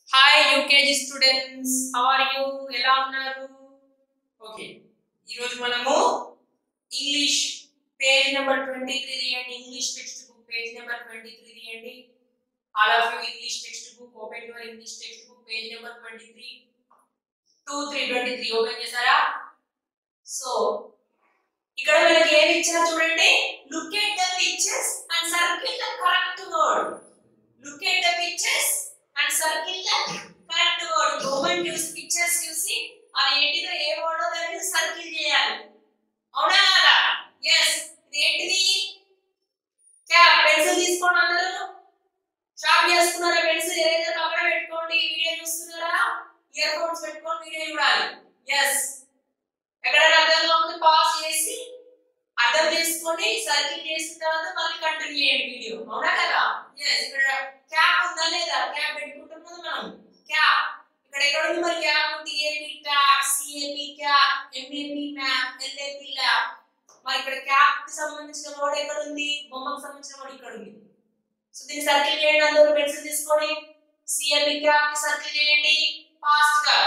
hi UKG students how are you ఎలా ఉన్నారు okay ఈరోజు మనము English page number twenty three తీయండి English text book page number twenty three తీయండి all of you English text book open your English text book page number twenty three two three twenty three open చేశారా so ఇక్కడ మనకి ఏమి ఇచ్చారు చూడండి look at the pictures and circle the correct word look at the pictures and circle the correct word government చూసి pictures చూసి అది ఏంటిదో ఏ వర్డ్ దాన్ని సర్కిల్ చేయాలి అవునా కదా ఎస్ ఇది ఏంటిది క్యాప్ పెన్సిల్ తీసుకోండి అందరూ షార్ప్ చేసుకున్నారా పెన్సిల్ ఏదైతే పక్కన పెట్టుకోండి వీడియో చూస్తున్నారా ఇయర్ ఫోన్స్ పెట్టుకొని వీడియో చూడాలి ఎస్ ఎక్కడైనా అర్థం కాకపోతే పాస్ చేసి అర్థం చేసుకొని సర్కిల్ చేసిన తర్వాత మళ్ళీ కంటిన్యూ చేయండి వీడియో అవునా కదా ఎస్ ఇక్కడ క్యాప్ ఉందా లేదా క్యాప్ పెట్టుకుంటాం కదా మనం క్యాప్ ఇక్కడ ఎక్కడ ఉంది మరి cap T A P cap C A P cap M A P map L A P lap మరి ఇక్కడ క్యాప్ కి సంబంధించిన వర్డ్ ఎక్కడ ఉంది బొమ్మకు సంబంధించిన వర్డ్ ఇక్కడ ఉంది సో దీన్ని సర్కిల్ చేయండి అందరూ పెన్సిల్ తీసుకొని సిఏపి క్యాప్ కి సర్కిల్ చేయండి ఫాస్ట్ గా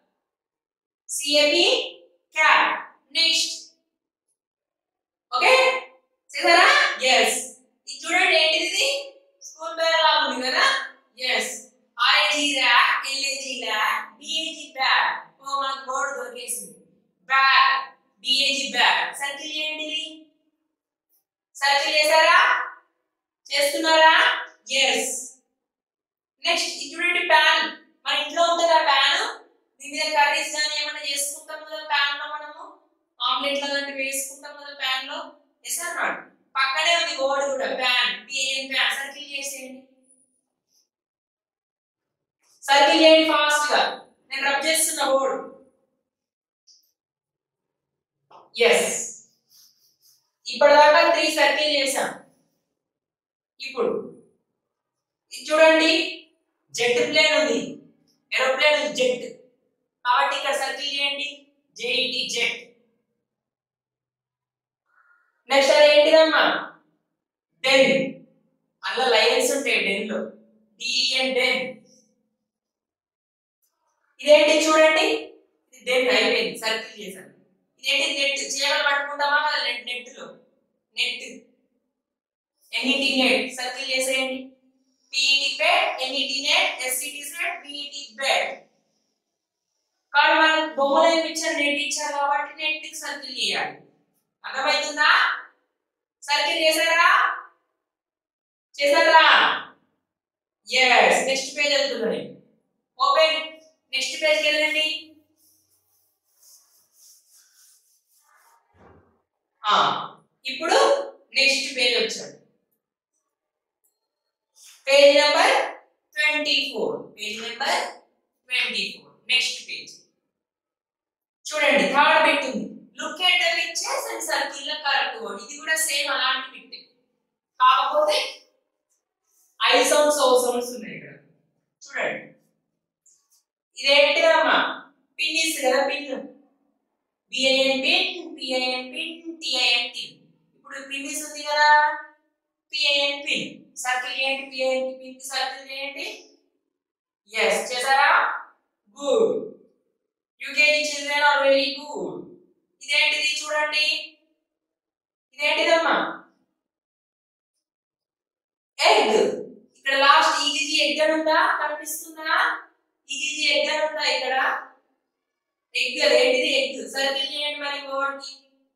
సిఏపి క్యాప్ నెక్స్ట్ ఓకే చేసారా ఎస్ ఇది చూడండి ఏంటిది ఇది స్కూల్ బ్యాగ్ లా ఉంది కదా yes R A G rag L A G lag B A G bag ఓ మనకు బోర్డు దొరికేసింది బ్యాగ్ బిఏజీ బ్యాగ్ సర్కిల్ చేయండి ఇది సర్కిల్ చేశారా చేస్తున్నారా ఎస్ నెక్స్ట్ ఇది చూడండి ప్యాన్ మన ఇంట్లో ఉంటుంది ఆ ప్యాన్ దీని మీద కర్రీస్ కానీ ఏమైనా చేసుకుంటాం కదా ప్యాన్ లో మనము ఆమ్లెట్ లాంటివి వేసుకుంటాం కదా ప్యాన్ లో ఎస్ ఆర్ నాట్ పక్కనే ఉంది బోర్డు కూడా ప్యాన్ పిఎన్ ప్యాన్ సర్కిల్ చేసేయండి సర్కిల్ చేయండి ఫాస్ట్ గా నేను రబ్ చేస్తున్న బోర్డు ఎస్ ఇప్పటిదాకా త్రీ సర్కిల్ చేశాం ఇప్పుడు ఇది చూడండి జెట్ ప్లేన్ ఉంది ఏరోప్లేన్ ఉంది జెట్ కాబట్టి ఇక్కడ సర్కిల్ చేయండి జేఈటి జెట్ నెక్స్ట్ అది ఏంటిదమ్మా డెన్ అందులో లైన్స్ ఉంటాయి డెన్ లో డిఎన్ డెన్ ఇదేంటి చూడండి ఇది డెన్ అయిపోయింది సర్కిల్ చేశాను ఇదేంటి నెట్ చీరలు పట్టుకుంటామా కదా నెట్ నెట్ లో నెట్ ఎన్ఈటి నెట్ సర్కిల్ చేసేయండి P E T bed N E T net S C T set B E T bed కానీ మనకు బొమ్మలు ఏమి ఇచ్చారు నెట్ ఇచ్చారు కాబట్టి నెట్ కి సర్కిల్ చేయాలి అర్థమవుతుందా సర్కిల్ చేశారా చేశారా ఎస్ నెక్స్ట్ పేజ్ వెళ్తున్నాను ఓపెన్ నెక్స్ట్ పేజ్కి వెళ్ళండి ఆ, ఇప్పుడు నెక్స్ట్ పేజ్ వచ్చాడు page number twenty four page number twenty four next page చూడండి థర్డ్ బిట్ ఉంది look at the pictures and circle the correct word ఇది కూడా సేమ్ అలాంటి బిట్ కాకపోతే ఐ సౌండ్స్ ఓ సౌండ్స్ ఉన్నాయి ఇక్కడ చూడండి ఇదేంటిదమ్మా పిన్నిస్ కదా pin B I N pin P I N pin T I N pin ఇప్పుడు పిన్నిస్ ఉంది కదా పిఐఎన్ పిన్ సర్కిల్ చేయండి పిఐఎన్ పిన్ సర్కిల్ చేయండి ఎస్ చేశారా good UKG children are very good ఇదేంటిది చూడండి ఇదేంటిదమ్మా ఎగ్ ఇక్కడ లాస్ట్ ఈజీ ఎగ్ అని ఉందా కనిపిస్తుందా ఈజీ ఎగ్ అని ఉందా ఇక్కడ ఎగ్ ఏంటిది ఎగ్ సర్కిల్ చేయండి మరి ఇంకోటి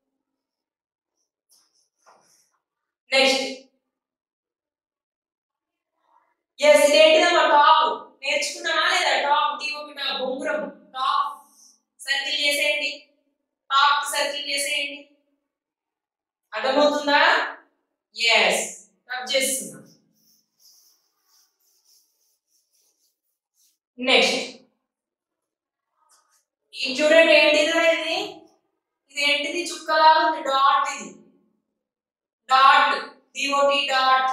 నెక్స్ట్ ఎస్ ఇదేంటిదమ్మా టాప్ నేర్చుకున్నామా లేదా టాప్ టీఓపి టాప్ బొంగురం టాప్ సర్కిల్ చేసేయండి టాప్ సర్కిల్ చేసేయండి అర్థమవుతుందా ఎస్ రబ్ చేస్తున్నా నెక్స్ట్ ఇది చూడండి ఏంటిది ఇది ఇది ఏంటిది చుక్కలా ఉంది డాట్ ఇది డాట్ డిఓటి డాట్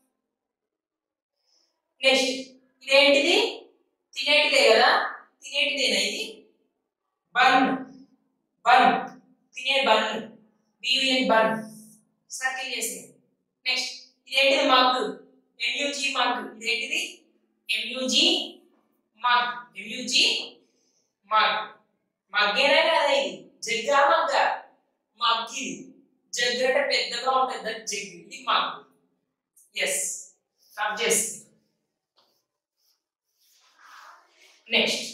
నెక్స్ట్ ఇదేంటిది తినేటిదే కదా తినేటిదేనా ఇది బన్ బన్ తినే బన్ బివిఎన్ బన్ సర్కిల్ చేసే నెక్స్ట్ ఇదేంటిది మగ్ ఎంయూజీ మగ్ ఇదేంటిది ఎంయూజీ మగ్ ఎంయుజి మగ్ మగ్గేనా కదా ఇది జగ్గా మగ్గ మగ్ ఇది జగ్ అంటే పెద్దగా ఉంటుంది దాని జగ్ ఇది మగ్ ఎస్ రబ్ చేస్తుంది నెక్స్ట్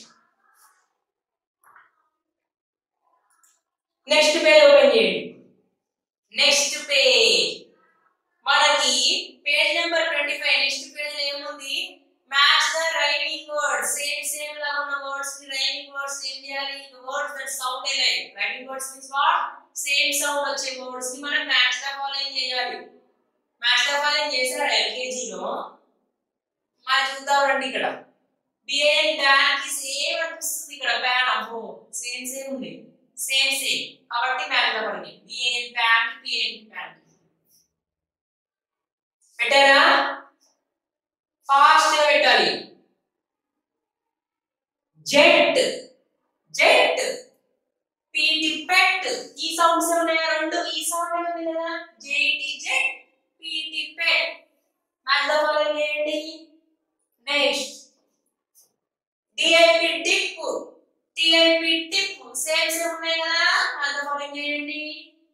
నెక్స్ట్ పేజ్ ఓపెన్ చేయండి నెక్స్ట్ పేజ్ మనకి page number twenty five next page ఏముంది match the rhyming words same same లా ఉన్న వర్డ్స్ ని రైమింగ్ వర్డ్స్ ఏం చేయాలి words that sound alike rhyming words means what same sound వచ్చే words ని మనం మ్యాచ్ ద ఫాలోయింగ్ చేయాలి మ్యాచ్ ద ఫాలోయింగ్ చేసారు ఎల్కేజీ లో మరి చూద్దాం రండి ఇక్కడ బిఏఎన్ డాన్ కి సేమ్ అనిపిస్తుంది ఇక్కడ ప్యాన్ అబ్బో సేమ్ సేమ్ ఉంది సేమ్ సేమ్ కాబట్టి match the following B A N pan కి బిఏఎన్ ప్యాన్ పెట్టారా ఫాస్ట్ గా పెట్టాలి జెట్ జెట్ పీటి పెట్ ఈ సౌండ్స్ ఉన్నాయా రెండు ఈ సౌండ్ ఉంది కదా J T jet P T pet match the following చేయండి next D I P tip T I P tip same same ఉన్నాయి కదా మ్యాచ్ ద ఫాలోయింగ్ చేయండి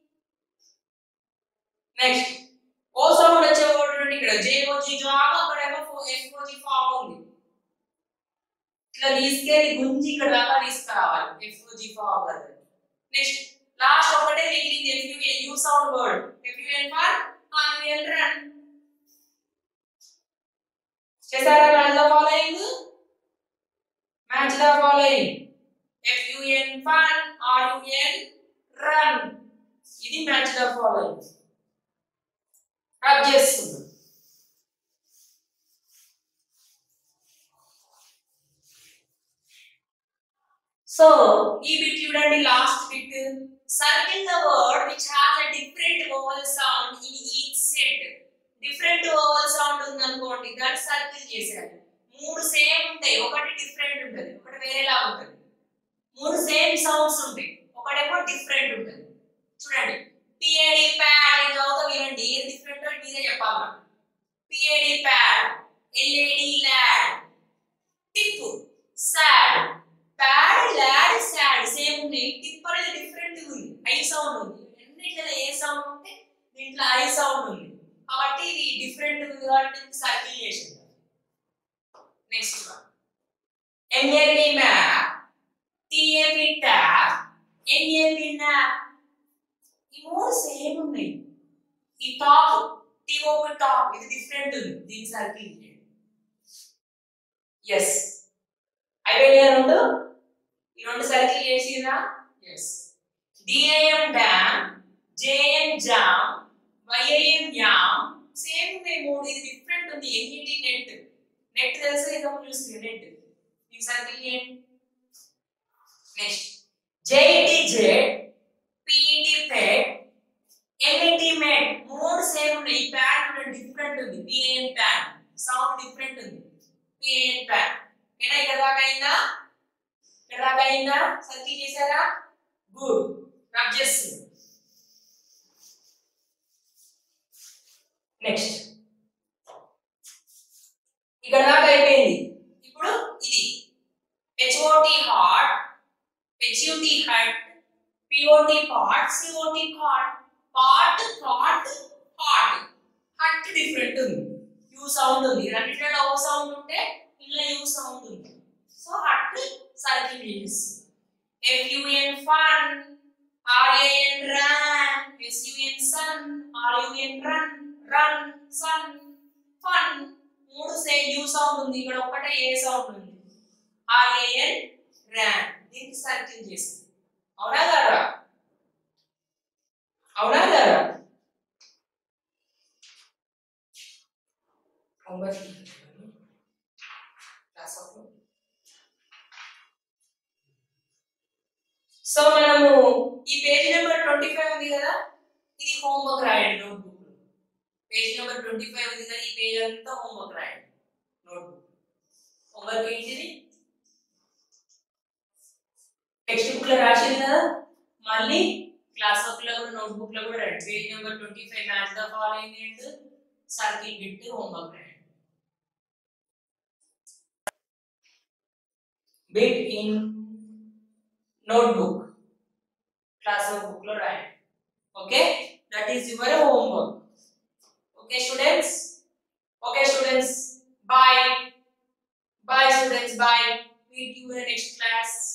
నెక్స్ట్ ఓ సౌండ్ వచ్చే వర్డ్ నుండి ఇక్కడ జేఓజీ జాబ్ అక్కడేమో ఎఫ్ఓజీ ఫామ్ ఉంది ఇట్లా తీసుకెళ్ళి గుంజి ఇక్కడ దాకా తీసుకురావాలి ఎఫ్ఓజీ ఫామ్ కదా నెక్స్ట్ లాస్ట్ ఒకటే మిగిలింది F U N U sound word F U N for ఆన్యుఎల్ రన్ చేశారా match the following match the following F U N fun R U N run ఇది మ్యాచ్ ద ఫాలోయింగ్ రబ్ చేస్తుంది సో ఈ బిట్ చూడండి last bit circle the word which has a different vowel sound in each set different vowel sound ఉంది అనుకోండి దాన్ని circle చేశారు మూడు same ఉంటాయి ఒకటి డిఫరెంట్ ఉంటుంది ఒకటి వేరేలా ఉంటుంది మూడు సేమ్ సౌండ్స్ ఉంటాయి ఒకటేమో డిఫరెంట్ ఉంటుంది చూడండి పిఏడి ప్యాడ్ ఏం చదువుతా వినండి ఏది డిఫరెంట్ అంటే మీరే చెప్పాలి నాకు P A D pad L A D lad tip sad pad lad sad same ఉన్నాయి టిప్ అనేది డిఫరెంట్ ఉంది ఐ సౌండ్ ఉంది అన్నిట్లో ఏ సౌండ్ ఉంటే దీంట్లో ఐ సౌండ్ ఉంది కాబట్టి ఇది డిఫరెంట్ ఉంది కాబట్టి సర్కిల్ చేసింది next one M A P map T A P tap N A P nap ఈ మూడు సేమ్ ఉన్నాయి ఈ టాప్ టీఓపి టాప్ ఇది డిఫరెంట్ ఉంది దీని సర్కిల్ ఎస్ అయిపోయినాయి రెండు ఈ రెండు సర్కిల్ చేసిరా yes D I M dam J M jam Y I M yam same ఉన్నాయి మూడు ఇది డిఫరెంట్ ఉంది ఎన్ఈటి నెట్ నెట్ తెలుసు ఇదో చూసి నెట్ ఈ సర్కిల్ చేయండి next J E T jet P E T pet M E T met మూడు సేమ్ ఉన్నాయి ఈ ప్యాడ్ కూడా డిఫరెంట్ ఉంది పిఏఎన్ ప్యాడ్ సౌండ్ డిఫరెంట్ ఉంది పిఏఎన్ ప్యాడ్ ఏనా ఇక్కడ దాకా అయిందా ఇక్కడ దాకా అయిందా సర్కిల్ చేశారా గుడ్ రబ్ చేస్తుంది నెక్స్ట్ ఇక్కడ దాకా అయిపోయింది ఇప్పుడు ఇది H O T hot H U T hut P O T pot C O T cot pot cot hot hut different ఉంది యూ సౌండ్ ఉంది రెండింటిలో ఓ సౌండ్ ఉంటే ఇలా యూ సౌండ్ ఉంది సో హట్ సర్కిల్ చేస్తుంది F U N fun R A N run S U N sun R U N run run sun fun మూడు same U sound ఉంది ఇక్కడ ఒకటే ఏ సౌండ్ ఉంది ఆర్ఏఎన్ ర్యాన్ దీనికి సర్కిల్ చేసింది అవునా కదా అవునా కదా సో మనము ఈ పేజ్ నెంబర్ ట్వంటీ ఫైవ్ ఉంది కదా ఇది హోంవర్క్ రాయండి notebook page number twenty five ఉంది కదా ఈ పేజ్ అంతా హోంవర్క్ రాయండి నోట్బుక్ హోంవర్క్ ఏంటిది టెక్స్ట్ బుక్ లో రాసింది కదా మళ్ళీ క్లాస్ వర్క్ లో కూడా నోట్ బుక్ లో కూడా రండి page number twenty five match the following and circle bit homework రాయండి bit in notebook class book లో రాయండి okay that is your homework okay students okay students bye bye students bye meet you in next class